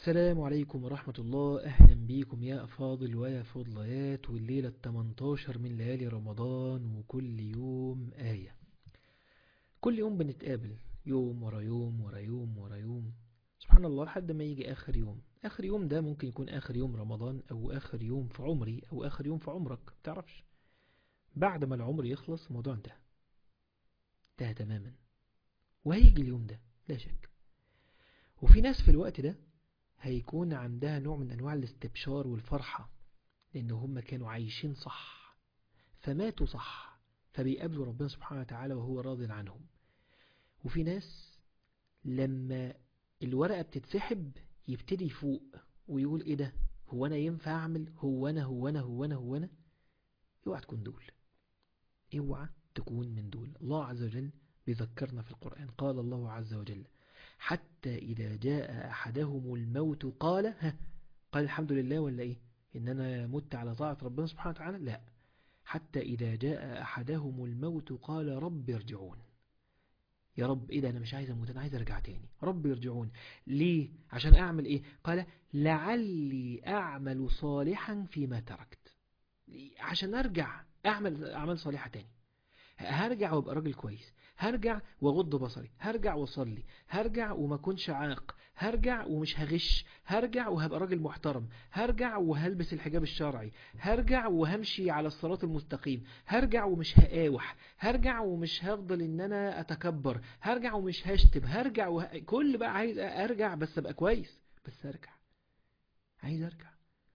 السلام عليكم ورحمة الله أهلا بيكم يا أفاضل ويا فضليات والليلة التمنتاشر من ليالي رمضان وكل يوم آية كل يوم بنتقابل يوم ورا يوم ورا يوم ورا يوم سبحان الله لحد ما يجي آخر يوم آخر يوم ده ممكن يكون آخر يوم رمضان أو آخر يوم في عمري أو آخر يوم في عمرك متعرفش بعد ما العمر يخلص الموضوع انتهى انتهى تماما وهيجي اليوم ده لا شك وفي ناس في الوقت ده هيكون عندها نوع من أنواع الاستبشار والفرحة لأن هم كانوا عايشين صح فماتوا صح فبيقابلوا ربنا سبحانه وتعالى وهو راض عنهم وفي ناس لما الورقة بتتسحب يبتدي يفوق ويقول ايه ده هو انا ينفع اعمل هو انا هو انا هو انا هو انا اوعى تكون دول اوعى تكون من دول الله عز وجل بيذكرنا في القرآن قال الله عز وجل حتى إذا جاء أحدهم الموت قال ها قال الحمد لله ولا إيه إن أنا مت على طاعة ربنا سبحانه وتعالى لا حتى إذا جاء أحدهم الموت قال رب ارجعون يا رب إيه ده أنا مش عايز أموت أنا عايز أرجع تاني رب يرجعون ليه عشان أعمل إيه قال لعلي أعمل صالحا فيما تركت عشان أرجع أعمل أعمال صالحة تاني هرجع وابقى راجل كويس هرجع واغض بصري هرجع واصلي هرجع وما اكونش عاق هرجع ومش هغش هرجع وهبقى راجل محترم هرجع وهلبس الحجاب الشرعي هرجع وهمشي على الصراط المستقيم هرجع ومش هقاوح هرجع ومش هفضل ان انا اتكبر هرجع ومش هشتم هرجع وه... كل بقى عايز ارجع بس ابقى كويس بس ارجع عايز ارجع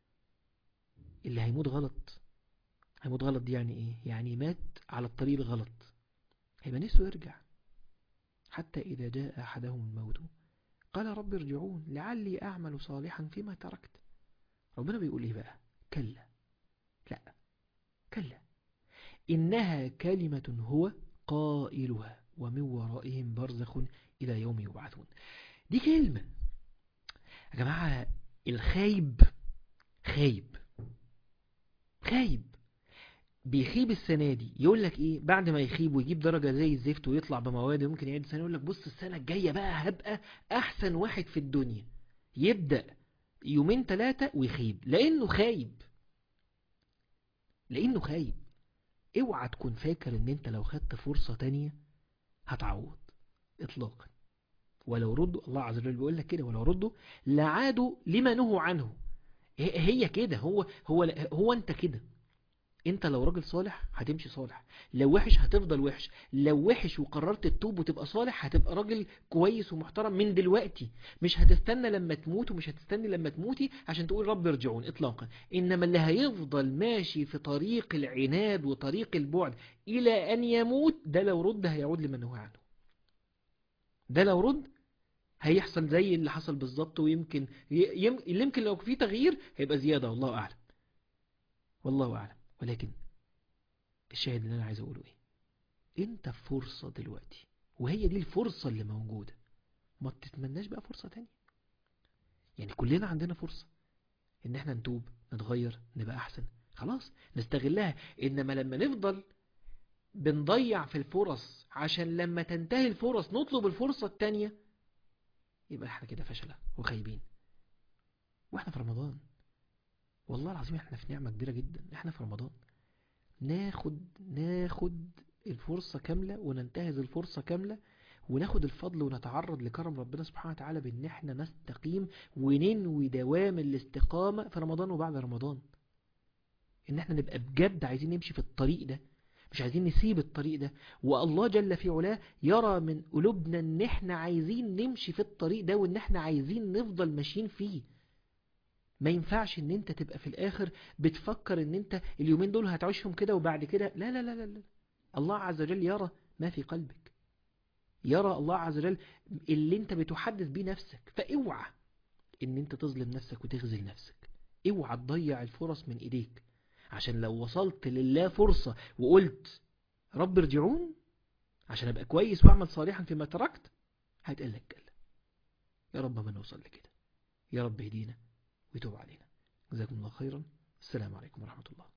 اللي هيموت غلط هيموت غلط دي يعني ايه يعني مات على الطريق الغلط هيبقى نفسه يرجع حتى إذا جاء أحدهم الموت قال رب ارجعون لعلي أعمل صالحا فيما تركت ربنا بيقول إيه بقى كلا لا كلا إنها كلمة هو قائلها ومن ورائهم برزخ إلى يوم يبعثون دي كلمة يا جماعة الخايب خايب خايب بيخيب السنة دي يقول لك ايه بعد ما يخيب ويجيب درجة زي الزفت ويطلع بمواد ممكن يعيد السنة يقول لك بص السنة الجاية بقى هبقى احسن واحد في الدنيا يبدأ يومين ثلاثة ويخيب لانه خايب لانه خايب اوعى تكون فاكر ان انت لو خدت فرصة تانية هتعوض اطلاقا ولو ردوا الله عز وجل بيقول لك كده ولو ردوا لعادوا لما نهوا عنه هي كده هو هو هو انت كده انت لو راجل صالح هتمشي صالح لو وحش هتفضل وحش لو وحش وقررت تتوب وتبقى صالح هتبقى راجل كويس ومحترم من دلوقتي مش هتستنى لما تموت ومش هتستني لما تموتي عشان تقول رب ارجعون اطلاقا انما اللي هيفضل ماشي في طريق العناد وطريق البعد الى ان يموت ده لو رد هيعود لمن هو عنه ده لو رد هيحصل زي اللي حصل بالظبط ويمكن يمكن لو في تغيير هيبقى زيادة والله اعلم والله اعلم ولكن الشاهد اللي انا عايز اقوله ايه انت في فرصة دلوقتي وهي دي الفرصة اللي موجودة ما تتمناش بقى فرصة تانية يعني كلنا عندنا فرصة ان احنا نتوب نتغير نبقى احسن خلاص نستغلها انما لما نفضل بنضيع في الفرص عشان لما تنتهي الفرص نطلب الفرصة التانية يبقى احنا كده فشلة وخايبين واحنا في رمضان والله العظيم احنا في نعمة كبيرة جدا احنا في رمضان ناخد ناخد الفرصة كاملة وننتهز الفرصة كاملة وناخد الفضل ونتعرض لكرم ربنا سبحانه وتعالى بان احنا نستقيم وننوي دوام الاستقامة في رمضان وبعد رمضان ان احنا نبقى بجد عايزين نمشي في الطريق ده مش عايزين نسيب الطريق ده والله جل في علاه يرى من قلوبنا ان احنا عايزين نمشي في الطريق ده وان احنا عايزين نفضل ماشيين فيه ما ينفعش ان انت تبقى في الاخر بتفكر ان انت اليومين دول هتعيشهم كده وبعد كده لا لا لا لا لا الله عز وجل يرى ما في قلبك يرى الله عز وجل اللي انت بتحدث بيه نفسك فاوعى ان انت تظلم نفسك وتغزل نفسك اوعى تضيع الفرص من ايديك عشان لو وصلت لله فرصة وقلت رب ارجعون عشان ابقى كويس واعمل صالحا فيما تركت هيتقال لك كلا يا رب ما نوصل لكده يا رب اهدينا ويتوب علينا جزاكم الله خيرا السلام عليكم ورحمة الله